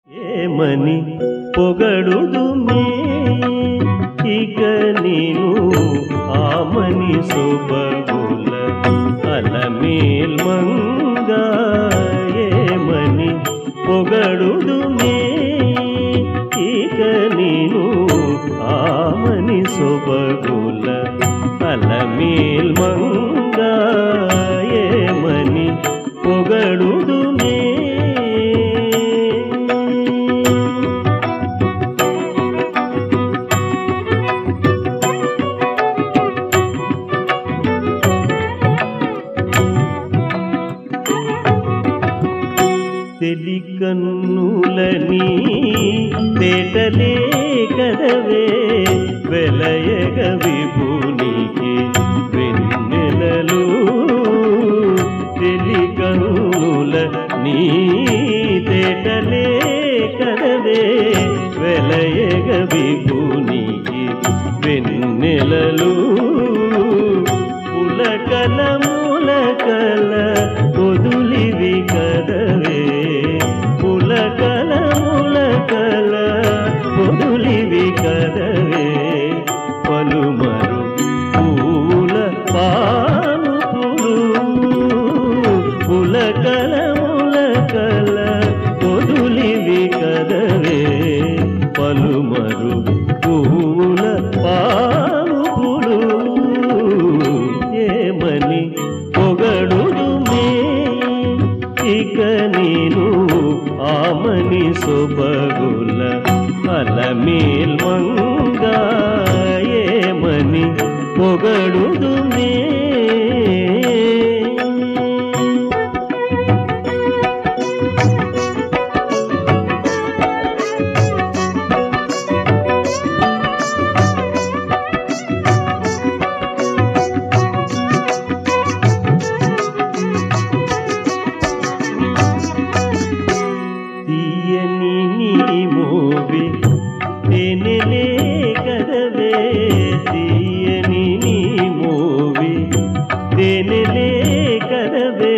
ఏమని పొగడుదుమే ఇక నేను ఆమని సొబగుల అలమేల్ మంగ ఏమని పొగడుదుమే ఇక నేను ఆమని సొబగుల అలమేల్ మంగ ఏమని పొగడుదుమే తెలికన్నులని తేటలే కదవే వెలయగ విభునికి వెన్నెలలు తెలికన్నుల నీ తేటలే కదవే వెలయగ విభునికి వెన్నెలలు పులకల ములకల కొదులివి కదవే పులకల ములకల కొదులివి కదవే పలుమరు పూల పానుపులు పులకల ములకల కొదులివి కదవే పలుమరు పూల పానుపులు ఏమని పొగడుదుమే ఇక నేను ఆమని సొబగుల అలమేల్ మంగ ఏమని పొగడుదుమే తీయని నీ మోవి తేనెలే కదవే తీయని నీ మోవి తేనెలే కదవే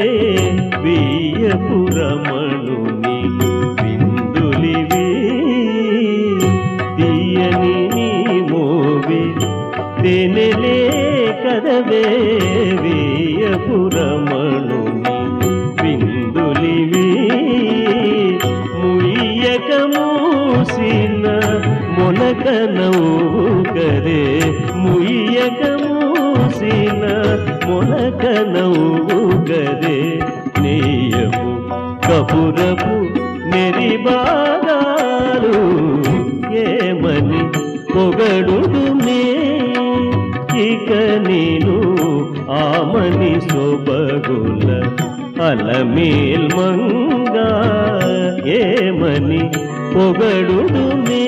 బియ్యపురమణుని బిందులివి తీయని నీ మోవి తేనెలే కదవే బియ్యపురమణుని బిందులివి ముయ్యక మూసిన మొలక నవ్వు కదే ముయ్యక మూసిన మొలక నవ్వు కదే నెయ్యపు కపురపు నెరిబాగాలు ఏమని పొగడుదునే ఇక నేను ఆమని సొబగుల అలమేల్ మంగ ఏమని పొగడుదునే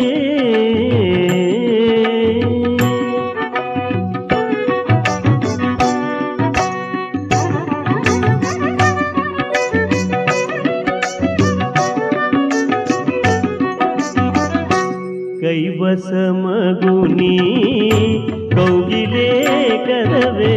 కైవసమగుని కౌగిలే కదవే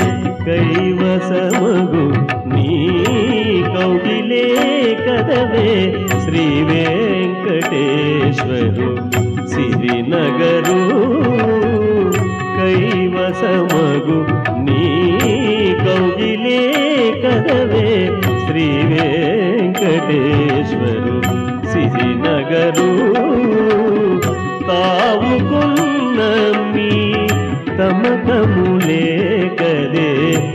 కైవసమగు నీ కౌగిలే కదవే శ్రీ వెంకటేశ్వరు సిరినగరు కైవసమగు నీ కౌగిలే కదవే శ్రీ వెంకటేశ్వరు సిరినగరు తావుకున్నమ్మి తమకములే కదే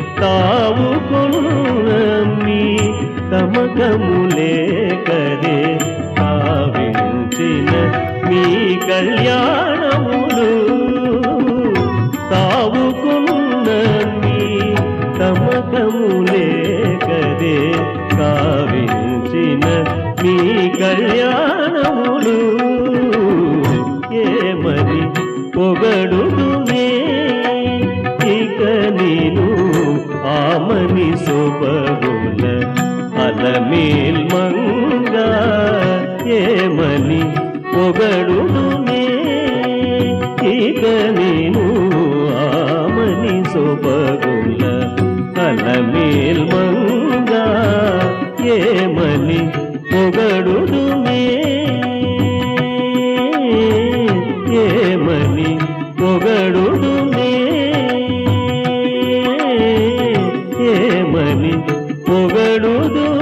తావుకున్నమ్మి తమకములే కదే కావించిన మీ కళ్యాణములు తావుకున్నమ్మి తమకములే కదే కావించిన మీ కళ్యాణములు ఏమని పొగడుదుమే ఇక నేను ఆమని సొబగుల అలమేల్ మంగ ఏమని పొగడుదుమే ఇక నేను ఆమని సొబగుల అలమేల్ మంగ ఏమని పొగడుదుమే పొగడుదునే